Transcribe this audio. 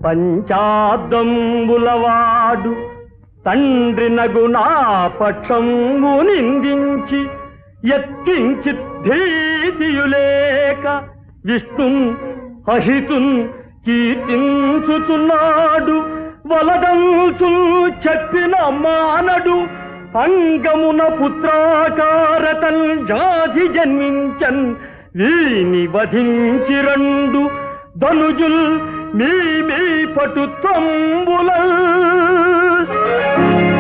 పంచాబ్దంబులవాడు తండ్రి నగు నా పక్షంబు నిందించి ఎత్తించి భీతియులేక విష్ణున్ అహితున్ కీర్తించుచున్నాడు వలదంసు చెప్పిన మానడు అంగమున పుత్రాకారతల్ జాతి జన్మించన్ వీని వధించి రెండు ధనుజుల్ మీ మీ పటుత్వంబుల